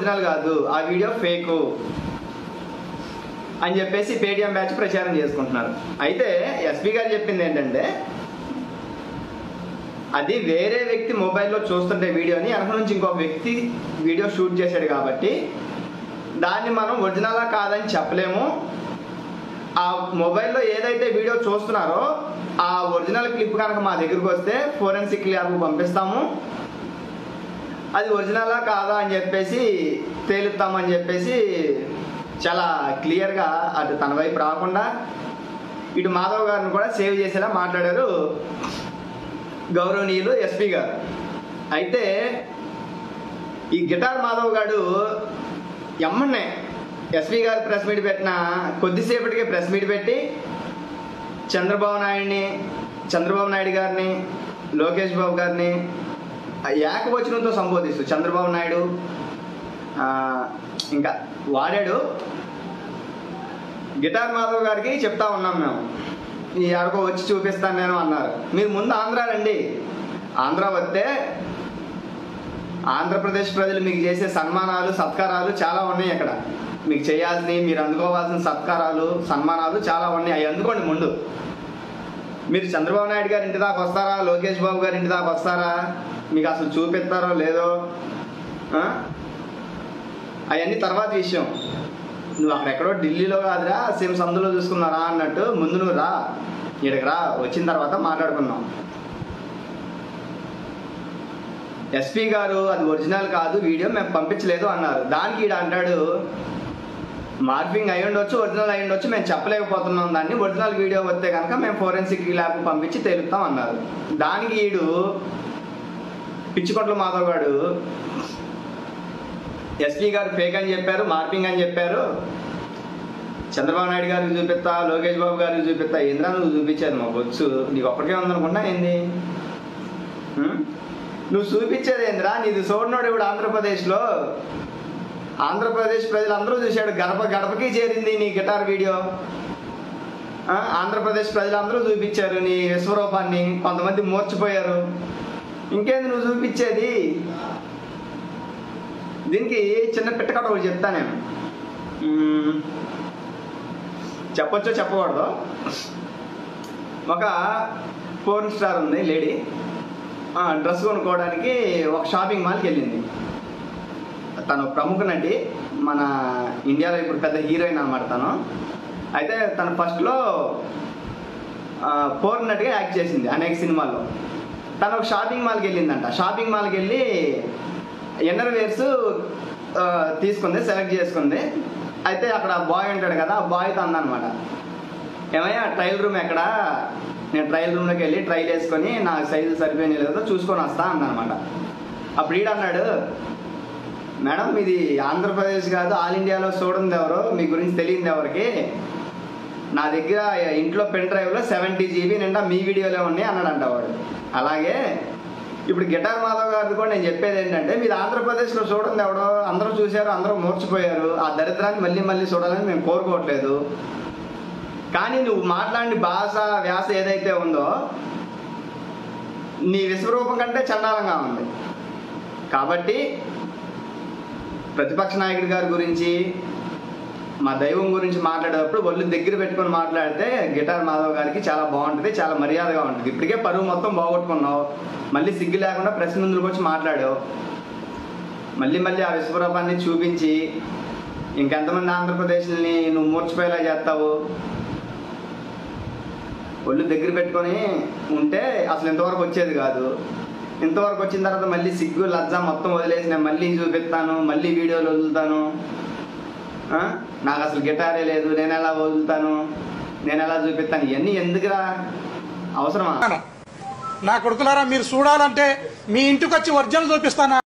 Original కాదు ఆ video fake అని చెప్పేసి పేటిఎం బ్యాచ్ ప్రచారం చేసుకుంటున్నారు అయితే ఎస్పీ గారు చెప్పింది ఏంటంటే అది వేరే వ్యక్తి మొబైల్లో చూస్తుంటే వీడియోని వెనక నుంచి ఇంకొక వ్యక్తి వీడియో షూట్ చేశాడు కాబట్టి దాన్ని మనం ఒరిజినలా కాదని చెప్పలేము ఆ మొబైల్లో ఏదైతే వీడియో చూస్తున్నారో ఆ ఒరిజినల్ క్లిప్ కనుక మా దగ్గరికి వస్తే ఫోరెన్సిక్ ల్యాబ్కు పంపిస్తాము అది ఒరిజినలా కాదా అని చెప్పేసి తేలుస్తామని చెప్పేసి చాలా క్లియర్గా అటు తన వైపు రాకుండా ఇటు మాధవ్ గారిని కూడా సేవ్ చేసేలా మాట్లాడారు గౌరవనీయులు ఎస్పీ గారు అయితే ఈ గిటార్ మాధవ్ గారు ఎమ్మన్నే ఎస్పీ గారు ప్రెస్ మీట్ పెట్టిన కొద్దిసేపటికే ప్రెస్ మీట్ పెట్టి చంద్రబాబు నాయుడిని చంద్రబాబు నాయుడు గారిని లోకేష్ బాబు గారిని ఆ ఏకవచనంతో సంబోధిస్తూ చంద్రబాబు నాయుడు ఆ, ఇంకా వాడాడు గిటార్ మాధవ్ గారికి చెప్తా ఉన్నాం మేము ఈ అరకు వచ్చి చూపిస్తాను నేను అన్నారు మీరు ముందు ఆంధ్ర రండి ఆంధ్ర వస్తే ఆంధ్రప్రదేశ్ ప్రజలు మీకు చేసే సన్మానాలు సత్కారాలు చాలా ఉన్నాయి అక్కడ మీకు చేయాల్సినవి మీరు అందుకోవాల్సిన సత్కారాలు సన్మానాలు చాలా ఉన్నాయి అవి అందుకోండి ముందు మీరు చంద్రబాబు నాయుడు గారి ఇంటి దాకా వస్తారా లోకేష్ బాబు గారి ఇంటి దాకా వస్తారా మీకు అసలు చూపిస్తారో లేదో ఆ? అవన్నీ తర్వాత విషయం నువ్వు అక్కడెక్కడో ఢిల్లీలో కాదురా సేమ్ సందులో చూసుకున్నారా అన్నట్టు ముందు నువ్వు రా ఇక్కడికి రా వచ్చిన తర్వాత మాట్లాడుకుందాం ఎస్పీ గారు అది ఒరిజినల్ కాదు వీడియో మేము పంపించలేదు అన్నారు దానికి ఈడ అంటాడు మార్పింగ్ అయి ఉండొచ్చు ఒరిజినల్ అయి ఉండొచ్చు మేము చెప్పలేకపోతున్నాం దాన్ని ఒరిజినల్ వీడియో వస్తే కనుక మేము ఫోరెన్సిక్ ల్యాబ్ పంపించి తేలుతాం అన్నారు దానికి ఈడు పిచ్చికొట్ల మాధవ్ గారు ఎస్పీ గారు ఫేక్ అని చెప్పారు మార్పింగ్ అని చెప్పారు చంద్రబాబు నాయుడు గారికి చూపిస్తా లోకేష్ బాబు గారికి చూపిస్తా ఏంద్రా నువ్వు చూపించేది మాకు వచ్చు నీకు ఒక్కడికే ఉందనుకున్నా ఏంది ఉం? నువ్వు చూపించేది ఏంద్రా నీది చూడనోడు ఇప్పుడు ఆంధ్రప్రదేశ్లో ఆంధ్రప్రదేశ్ ప్రజలందరూ చూశాడు గడప గడపకి చేరింది నీ గిటార్ వీడియో ఆ, ఆంధ్రప్రదేశ్ ప్రజలందరూ చూపించారు నీ విశ్వరూపాన్ని కొంతమంది మూర్చిపోయారు ఇంకేంది నువ్వు చూపించేది దీనికి చిన్న పిట్టకట ఒకటి చెప్తా నేను మ్మ్. చెప్పొచ్చో చెప్పకూడదు ఒక ఫోర్ స్టార్ ఉంది లేడీ డ్రెస్ కొనుక్కోవడానికి ఒక షాపింగ్ మాల్కి వెళ్ళింది తను ప్రముఖ నటి మన ఇండియాలో ఇప్పుడు పెద్ద హీరోయిన్ అనమాట తను అయితే తను ఫస్ట్లో పోర్ నటిగా యాక్ట్ చేసింది అనేక సినిమాల్లో తను ఒక షాపింగ్ మాల్కి వెళ్ళిందంట షాపింగ్ మాల్కి వెళ్ళి ఇన్నర్ వేర్స్ తీసుకుంది సెలెక్ట్ చేసుకుంది అయితే అక్కడ బాయ్ ఉంటాడు కదా ఆ బాయ్తో అందనమాట ఏమయ్యా ట్రయల్ రూమ్ ఎక్కడ నేను ట్రయల్ రూమ్లోకి వెళ్ళి ట్రైల్ వేసుకొని నా సైజు సరిపోయిన లేదో చూసుకొని వస్తా అందనమాట అప్పుడు ఈడ అన్నాడు మేడం ఇది ఆంధ్రప్రదేశ్ కాదు ఆల్ ఇండియాలో చూడండి ఎవరు మీ గురించి తెలియదు ఎవరికి నా దగ్గర ఇంట్లో పెన్ డ్రైవ్లో సెవెంటీ జీబీ నిండా మీ వీడియోలే ఉన్నాయి అన్నాడంట వాడు అలాగే ఇప్పుడు గిటార్ మాధవ్ గారిది కూడా నేను చెప్పేది ఏంటంటే మీరు ఆంధ్రప్రదేశ్లో చూడండి ఎవడో అందరూ చూశారు అందరూ మూర్చిపోయారు ఆ దరిద్రాన్ని మళ్ళీ మళ్ళీ చూడాలని మేము కోరుకోవట్లేదు కానీ నువ్వు మాట్లాడిన భాష వ్యాస ఏదైతే ఉందో నీ విశ్వరూపం కంటే చండాలంగా ఉంది కాబట్టి ప్రతిపక్ష నాయకుడి గారి గురించి మా దైవం గురించి మాట్లాడేటప్పుడు ఒళ్ళు దగ్గర పెట్టుకొని మాట్లాడితే గిటార్ మాధవ్ గారికి చాలా బాగుంటుంది చాలా మర్యాదగా ఉంటుంది ఇప్పటికే పరువు మొత్తం బాగొట్టుకున్నావు మళ్ళీ సిగ్గు లేకుండా ప్రెస్ ముందుకు వచ్చి మాట్లాడావు మళ్ళీ మళ్ళీ ఆ విశ్వరూపాన్ని చూపించి ఇంకెంతమంది ఆంధ్రప్రదేశ్ని నువ్వు మూర్చిపోయేలా చేస్తావు ఒళ్ళు దగ్గర పెట్టుకొని ఉంటే అసలు ఇంతవరకు వచ్చేది కాదు ఇంతవరకు వచ్చిన తర్వాత మళ్ళీ సిగ్గు లజ్జ మొత్తం వదిలేసి నేను మళ్ళీ చూపిస్తాను మళ్ళీ వీడియోలు వదులుతాను ఆ? నాకు అసలు గిటారే లేదు నేను ఎలా వదులుతాను నేను ఎలా చూపిస్తాను ఇవన్నీ ఎందుకురా అవసరమా నా కొడుకులారా మీరు చూడాలంటే మీ ఇంటికి వచ్చి వర్జన్ చూపిస్తాను